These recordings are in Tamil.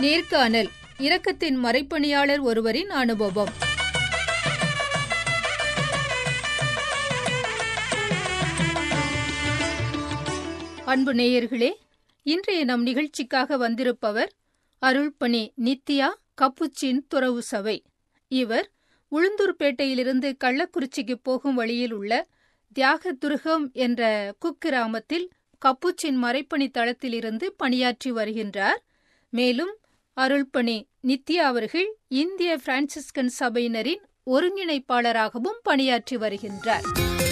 நேர்காணல் இரக்கத்தின் மறைப்பணியாளர் ஒருவரின் அனுபவம் அன்பு நேயர்களே இன்றைய நம் நிகழ்ச்சிக்காக வந்திருப்பவர் அருள்பணி நித்யா கப்புச்சின் துறவு சபை இவர் உளுந்தூர்பேட்டையிலிருந்து கள்ளக்குறிச்சிக்கு போகும் வழியில் உள்ள தியாகதுருகம் என்ற குக்கிராமத்தில் கப்புச்சின் மறைப்பணி தளத்திலிருந்து பணியாற்றி வருகின்றார் மேலும் அருள்பணி நித்யா அவர்கள் இந்திய பிரான்சிஸ்கன் சபையினரின் ஒருங்கிணைப்பாளராகவும் பணியாற்றி வருகின்றார்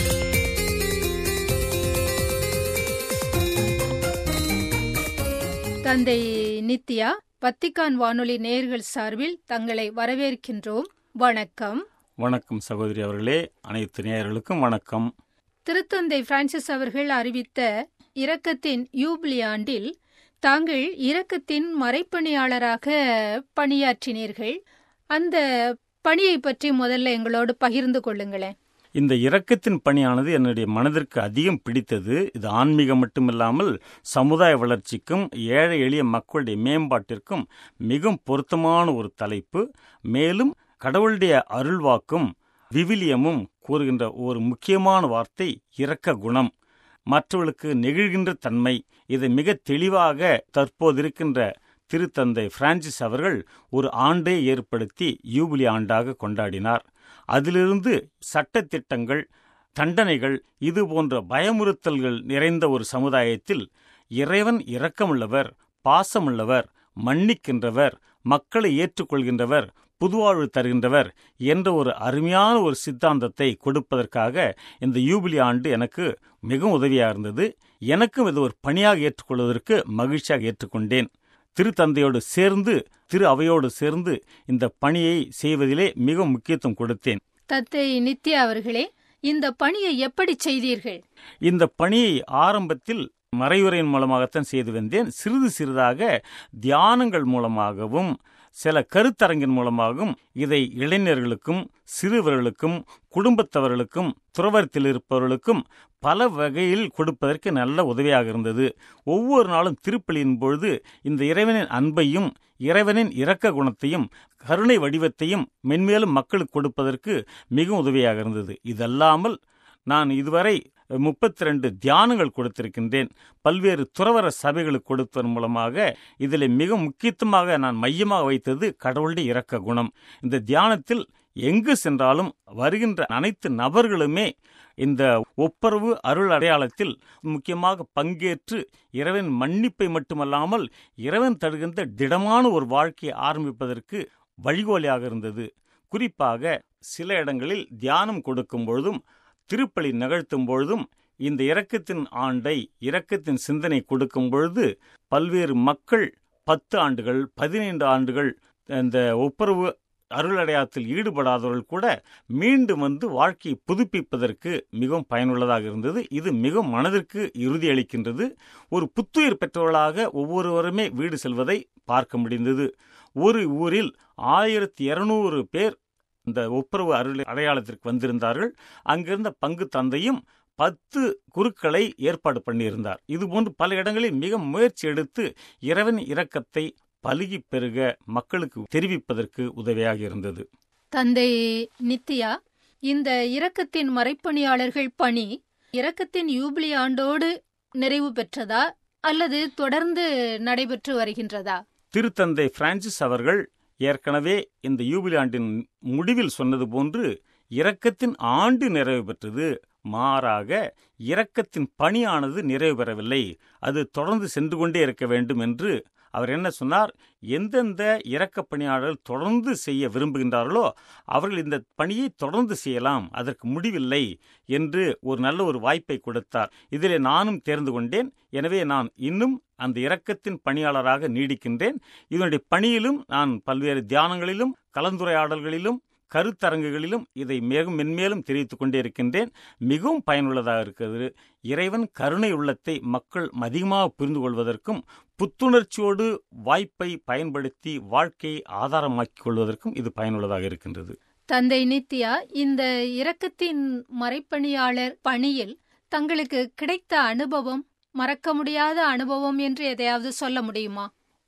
தந்தை நித்யா பத்திகான் வானொலி நேயர்கள் சார்பில் தங்களை வரவேற்கின்றோம் வணக்கம் வணக்கம் சகோதரி அவர்களே அனைத்து நேயர்களுக்கும் வணக்கம் திருத்தந்தை பிரான்சிஸ் அவர்கள் அறிவித்த இரக்கத்தின் யூபிலி ஆண்டில் தாங்கள் இரக்கத்தின் மறைப்பணியாளராக பணியாற்றினீர்கள் அந்த பணியை பற்றி முதல்ல எங்களோடு பகிர்ந்து கொள்ளுங்களேன் இந்த இரக்கத்தின் பணியானது என்னுடைய மனதிற்கு அதிகம் பிடித்தது இது ஆன்மீகம் மட்டுமில்லாமல் சமுதாய வளர்ச்சிக்கும் ஏழை எளிய மக்களுடைய மேம்பாட்டிற்கும் மிகவும் பொருத்தமான ஒரு தலைப்பு மேலும் கடவுளுடைய அருள்வாக்கும் விவிலியமும் கூறுகின்ற ஒரு முக்கியமான வார்த்தை இரக்க குணம் மற்றவர்களுக்கு நெகிழ்கின்ற தன்மை இதை மிக தெளிவாக தற்போது இருக்கின்ற திருத்தந்தை பிரான்சிஸ் அவர்கள் ஒரு ஆண்டை ஏற்படுத்தி யூபிலி ஆண்டாக கொண்டாடினார் அதிலிருந்து சட்டத்திட்டங்கள் தண்டனைகள் இது போன்ற பயமுறுத்தல்கள் நிறைந்த ஒரு சமுதாயத்தில் இறைவன் இரக்கமுள்ளவர் பாசமுள்ளவர் மன்னிக்கின்றவர் மக்களை ஏற்றுக்கொள்கின்றவர் புதுவாழ்வு தருகின்றவர் என்ற ஒரு அருமையான ஒரு சித்தாந்தத்தை கொடுப்பதற்காக இந்த யூபிலி ஆண்டு எனக்கு மிகவும் உதவியாக இருந்தது எனக்கும் இது ஒரு பணியாக ஏற்றுக்கொள்வதற்கு மகிழ்ச்சியாக ஏற்றுக்கொண்டேன் திருத்தந்தையோடு சேர்ந்து திரு அவையோடு சேர்ந்து இந்த பணியை செய்வதிலே மிக முக்கியத்துவம் கொடுத்தேன் தத்தை நித்யா அவர்களே இந்த பணியை எப்படி செய்தீர்கள் இந்த பணியை ஆரம்பத்தில் மறையுறையின் மூலமாகத்தான் செய்து வந்தேன் சிறிது சிறிதாக தியானங்கள் மூலமாகவும் சில கருத்தரங்கின் மூலமாகவும் இதை இளைஞர்களுக்கும் சிறுவர்களுக்கும் குடும்பத்தவர்களுக்கும் துறவரத்தில் இருப்பவர்களுக்கும் பல வகையில் கொடுப்பதற்கு நல்ல உதவியாக இருந்தது ஒவ்வொரு நாளும் திருப்பலியின் பொழுது இந்த இறைவனின் அன்பையும் இறைவனின் இரக்க குணத்தையும் கருணை வடிவத்தையும் மென்மேலும் மக்களுக்கு கொடுப்பதற்கு மிகவும் உதவியாக இருந்தது இதல்லாமல் நான் இதுவரை முப்பத்தி ரெண்டு தியானங்கள் கொடுத்திருக்கின்றேன் பல்வேறு துறவர சபைகளுக்கு கொடுப்பதன் மூலமாக இதில் மிக முக்கியத்துவமாக நான் மையமாக வைத்தது கடவுளுடைய இரக்க குணம் இந்த தியானத்தில் எங்கு சென்றாலும் வருகின்ற அனைத்து நபர்களுமே இந்த ஒப்புரவு அருள் அடையாளத்தில் முக்கியமாக பங்கேற்று இறைவன் மன்னிப்பை மட்டுமல்லாமல் இறைவன் தருகின்ற திடமான ஒரு வாழ்க்கையை ஆரம்பிப்பதற்கு வழிகோலியாக இருந்தது குறிப்பாக சில இடங்களில் தியானம் கொடுக்கும் பொழுதும் திருப்பலி நிகழ்த்தும் பொழுதும் இந்த இரக்கத்தின் ஆண்டை இரக்கத்தின் சிந்தனை கொடுக்கும் பொழுது பல்வேறு மக்கள் பத்து ஆண்டுகள் பதினைந்து ஆண்டுகள் இந்த ஒப்புரவு அருளடையாத்தில் ஈடுபடாதவர்கள் கூட மீண்டும் வந்து வாழ்க்கையை புதுப்பிப்பதற்கு மிகவும் பயனுள்ளதாக இருந்தது இது மிகவும் மனதிற்கு இறுதியளிக்கின்றது ஒரு புத்துயிர் பெற்றவர்களாக ஒவ்வொருவருமே வீடு செல்வதை பார்க்க முடிந்தது ஒரு ஊரில் ஆயிரத்தி இருநூறு பேர் இந்த ஒப்புரவு அருள் அடையாளத்திற்கு வந்திருந்தார்கள் அங்கிருந்த பங்கு தந்தையும் பத்து குருக்களை ஏற்பாடு பண்ணியிருந்தார் இதுபோன்று பல இடங்களில் மிக முயற்சி எடுத்து இறைவன் இரக்கத்தை பலுகி பெருக மக்களுக்கு தெரிவிப்பதற்கு உதவியாக இருந்தது தந்தை நித்யா இந்த இரக்கத்தின் மறைப்பணியாளர்கள் பணி இரக்கத்தின் யூபிலி ஆண்டோடு நிறைவு பெற்றதா அல்லது தொடர்ந்து நடைபெற்று வருகின்றதா திருத்தந்தை பிரான்சிஸ் அவர்கள் ஏற்கனவே இந்த யூபிலி ஆண்டின் முடிவில் சொன்னது போன்று இரக்கத்தின் ஆண்டு நிறைவு பெற்றது மாறாக இரக்கத்தின் பணியானது நிறைவு பெறவில்லை அது தொடர்ந்து சென்று கொண்டே இருக்க வேண்டும் என்று அவர் என்ன சொன்னார் எந்தெந்த இரக்க பணியாளர்கள் தொடர்ந்து செய்ய விரும்புகின்றார்களோ அவர்கள் இந்த பணியை தொடர்ந்து செய்யலாம் அதற்கு முடிவில்லை என்று ஒரு நல்ல ஒரு வாய்ப்பை கொடுத்தார் இதிலே நானும் தேர்ந்து கொண்டேன் எனவே நான் இன்னும் அந்த இரக்கத்தின் பணியாளராக நீடிக்கின்றேன் இதனுடைய பணியிலும் நான் பல்வேறு தியானங்களிலும் கலந்துரையாடல்களிலும் கருத்தரங்குகளிலும் இதை மிகவும் மென்மேலும் தெரிவித்துக் கொண்டே இருக்கின்றேன் மிகவும் பயனுள்ளதாக இருக்கிறது இறைவன் கருணை உள்ளத்தை மக்கள் அதிகமாக புரிந்து கொள்வதற்கும் புத்துணர்ச்சியோடு வாய்ப்பை பயன்படுத்தி வாழ்க்கையை ஆதாரமாக்கிக் கொள்வதற்கும் இது பயனுள்ளதாக இருக்கின்றது தந்தை நித்யா இந்த இரக்கத்தின் மறைப்பணியாளர் பணியில் தங்களுக்கு கிடைத்த அனுபவம் மறக்க முடியாத அனுபவம் என்று எதையாவது சொல்ல முடியுமா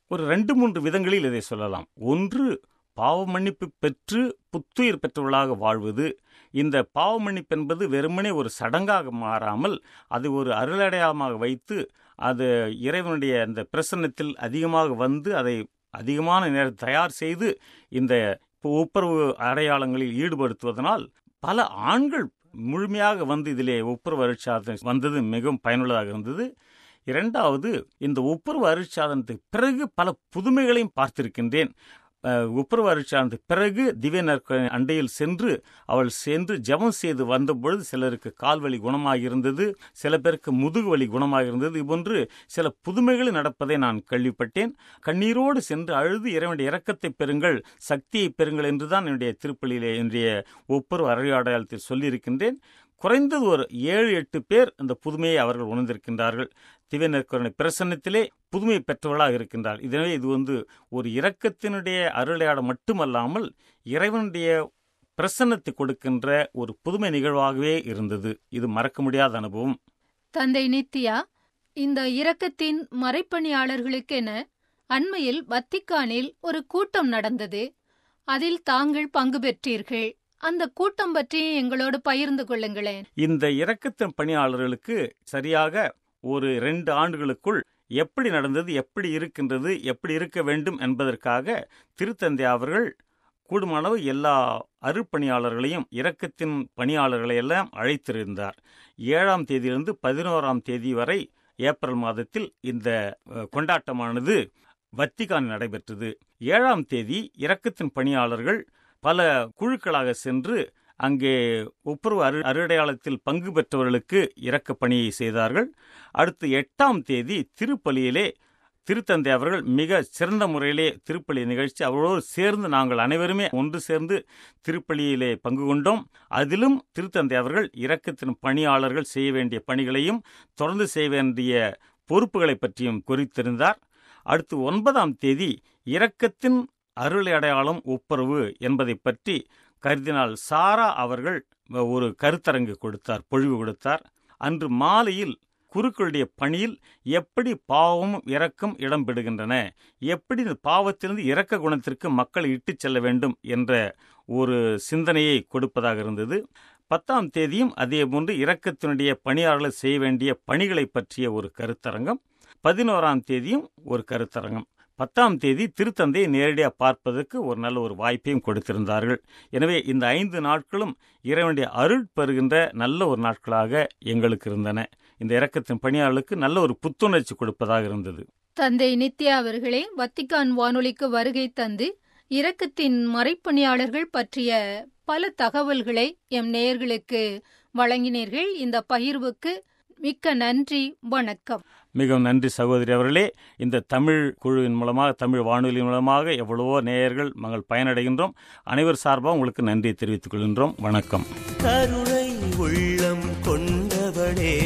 ஒரு ரெண்டு மூன்று விதங்களில் இதை சொல்லலாம் ஒன்று பாவ மன்னிப்பு பெற்று புத்துயிர் பெற்றவர்களாக வாழ்வது இந்த பாவ மன்னிப்பு என்பது வெறுமனே ஒரு சடங்காக மாறாமல் அது ஒரு அருளடையாளமாக வைத்து அது இறைவனுடைய அந்த பிரசன்னத்தில் அதிகமாக வந்து அதை அதிகமான நேரம் தயார் செய்து இந்த ஒப்புரவு அடையாளங்களில் ஈடுபடுத்துவதனால் பல ஆண்கள் முழுமையாக வந்து இதிலே ஒப்புரவு அருட்சாதனம் வந்தது மிகவும் பயனுள்ளதாக இருந்தது இரண்டாவது இந்த ஒப்புரவு அருட்சாதனத்துக்கு பிறகு பல புதுமைகளையும் பார்த்திருக்கின்றேன் ஒப்புரவு அருட்சாதனத்துக்கு பிறகு திவ்ய நற்க அண்டையில் சென்று அவள் சென்று ஜபம் செய்து வந்தபொழுது சிலருக்கு கால்வலி குணமாக இருந்தது சில பேருக்கு முதுகு வலி குணமாக இருந்தது இதுபோன்று சில புதுமைகள் நடப்பதை நான் கேள்விப்பட்டேன் கண்ணீரோடு சென்று அழுது இறைவனுடைய இரக்கத்தை பெறுங்கள் சக்தியை பெறுங்கள் என்றுதான் என்னுடைய திருப்பலியிலே என்னுடைய ஒப்புரவு அரையாடையாளத்தில் சொல்லியிருக்கின்றேன் குறைந்தது ஒரு ஏழு எட்டு பேர் அந்த புதுமையை அவர்கள் உணர்ந்திருக்கின்றார்கள் திவ்யநற்கருணை பிரசன்னத்திலே புதுமை பெற்றவர்களாக இருக்கின்றார் எனவே இது வந்து ஒரு இரக்கத்தினுடைய அருளையாடம் மட்டுமல்லாமல் இறைவனுடைய பிரசன்னத்தை கொடுக்கின்ற ஒரு புதுமை நிகழ்வாகவே இருந்தது இது மறக்க முடியாத அனுபவம் தந்தை நித்யா இந்த இரக்கத்தின் மறைப்பணியாளர்களுக்கென அண்மையில் வத்திக்கானில் ஒரு கூட்டம் நடந்தது அதில் தாங்கள் பங்கு பெற்றீர்கள் அந்த கூட்டம் பற்றி எங்களோடு பகிர்ந்து கொள்ளுங்களேன் இந்த இரக்கத்தின் பணியாளர்களுக்கு சரியாக ஒரு ரெண்டு ஆண்டுகளுக்குள் எப்படி நடந்தது எப்படி இருக்கின்றது எப்படி இருக்க வேண்டும் என்பதற்காக திருத்தந்தை அவர்கள் கூடுமானவு எல்லா அருப்பணியாளர்களையும் இரக்கத்தின் பணியாளர்களை எல்லாம் அழைத்திருந்தார் ஏழாம் தேதியிலிருந்து பதினோராம் தேதி வரை ஏப்ரல் மாதத்தில் இந்த கொண்டாட்டமானது வத்திகான் நடைபெற்றது ஏழாம் தேதி இரக்கத்தின் பணியாளர்கள் பல குழுக்களாக சென்று அங்கே ஒப்புரவு அரு அருடையாளத்தில் பங்கு பெற்றவர்களுக்கு இறக்க பணியை செய்தார்கள் அடுத்து எட்டாம் தேதி திருப்பலியிலே திருத்தந்தை அவர்கள் மிக சிறந்த முறையிலே திருப்பலி நிகழ்ச்சி அவரோடு சேர்ந்து நாங்கள் அனைவருமே ஒன்று சேர்ந்து திருப்பலியிலே பங்கு கொண்டோம் அதிலும் திருத்தந்தை அவர்கள் இரக்கத்தின் பணியாளர்கள் செய்ய வேண்டிய பணிகளையும் தொடர்ந்து செய்ய வேண்டிய பொறுப்புகளை பற்றியும் குறித்திருந்தார் அடுத்து ஒன்பதாம் தேதி இரக்கத்தின் அருள் அடையாளம் ஒப்புரவு என்பதை பற்றி கருதினால் சாரா அவர்கள் ஒரு கருத்தரங்கு கொடுத்தார் பொழிவு கொடுத்தார் அன்று மாலையில் குருக்களுடைய பணியில் எப்படி பாவமும் இரக்கம் இடம்பெறுகின்றன எப்படி இந்த பாவத்திலிருந்து இரக்க குணத்திற்கு மக்களை இட்டுச் செல்ல வேண்டும் என்ற ஒரு சிந்தனையை கொடுப்பதாக இருந்தது பத்தாம் தேதியும் அதே போன்று இரக்கத்தினுடைய பணியாளர்கள் செய்ய வேண்டிய பணிகளை பற்றிய ஒரு கருத்தரங்கம் பதினோராம் தேதியும் ஒரு கருத்தரங்கம் பத்தாம் தேதி திருத்தந்தையை நேரடியாக பார்ப்பதற்கு ஒரு நல்ல ஒரு வாய்ப்பையும் கொடுத்திருந்தார்கள் எனவே இந்த ஐந்து நாட்களும் இறைவனுடைய அருள் பெறுகின்ற நல்ல ஒரு நாட்களாக எங்களுக்கு இருந்தன இந்த இரக்கத்தின் பணியாளர்களுக்கு நல்ல ஒரு புத்துணர்ச்சி கொடுப்பதாக இருந்தது தந்தை நித்யா அவர்களே வத்திக்கான் வானொலிக்கு வருகை தந்து இரக்கத்தின் மறைப்பணியாளர்கள் பற்றிய பல தகவல்களை எம் நேயர்களுக்கு வழங்கினீர்கள் இந்த பகிர்வுக்கு மிக்க நன்றி வணக்கம் மிகவும் நன்றி சகோதரி அவர்களே இந்த தமிழ் குழுவின் மூலமாக தமிழ் வானொலி மூலமாக எவ்வளவோ நேயர்கள் நாங்கள் பயனடைகின்றோம் அனைவர் சார்பாக உங்களுக்கு நன்றி தெரிவித்துக் கொள்கின்றோம் வணக்கம் கருணை உள்ளம் கொண்டவளே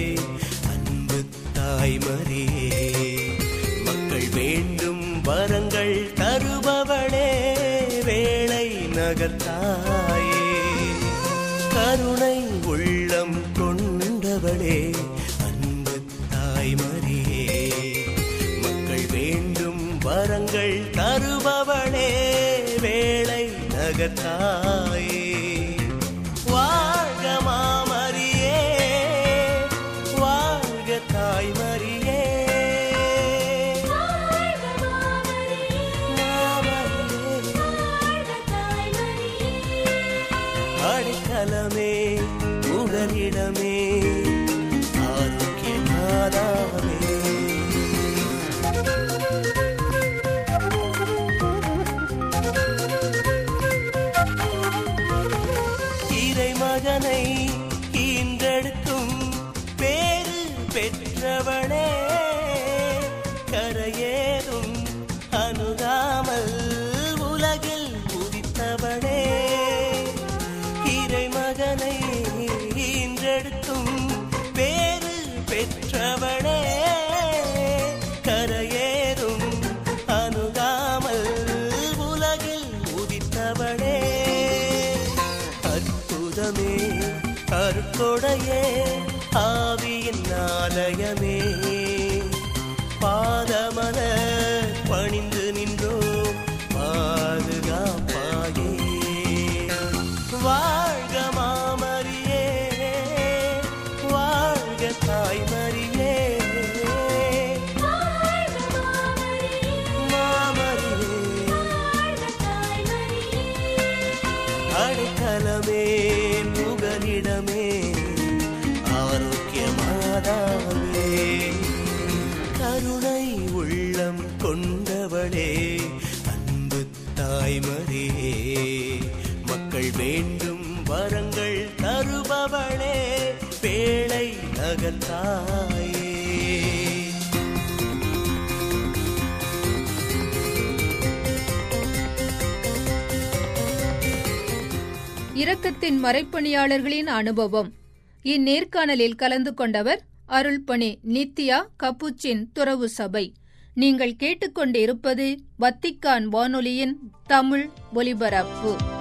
அன்பு தாய்மரியே மக்கள் வேண்டும் வரங்கள் தருபவளே வேளை நகர்த்தாயே கருணை உள்ளம் கொண்டவளே அன்பு தாய்மரியே மக்கள் வேண்டும் வரங்கள் தருபவளே வேளை நகர்த்தாயே வாழ்க மாமரியே வாழ்க தாய்மரியே அடைக்கலமே உடலிடமே ஆரோக்கிய நாதாமே இறை மகனை ஈன்றெடுக்கும் பேரு பெற்றவளே கரையேறும் அணுகாமல் உலகில் உதித்தவளே இறை மகனை ஈன்றெடுக்கும் பேரு பெற்றவளே கரையேறும் அணுகாமல் உலகில் உதித்தவளே அற்புதமே அருக்கொடையே ஆவியின் ஆலயமே பாதமல பணிந்து மாதாவே கருணை உள்ளம் கொண்டவளே அன்பு தாய்மரியே மக்கள் வேண்டும் வரங்கள் தருபவளே பேழை நகத்தாயே இரக்கத்தின் மறைப்பணியாளர்களின் அனுபவம் இந்நேர்காணலில் கலந்து கொண்டவர் அருள்பணி நித்யா கப்புச்சின் துறவு சபை நீங்கள் கேட்டுக்கொண்டிருப்பது வத்திக்கான் வானொலியின் தமிழ் ஒலிபரப்பு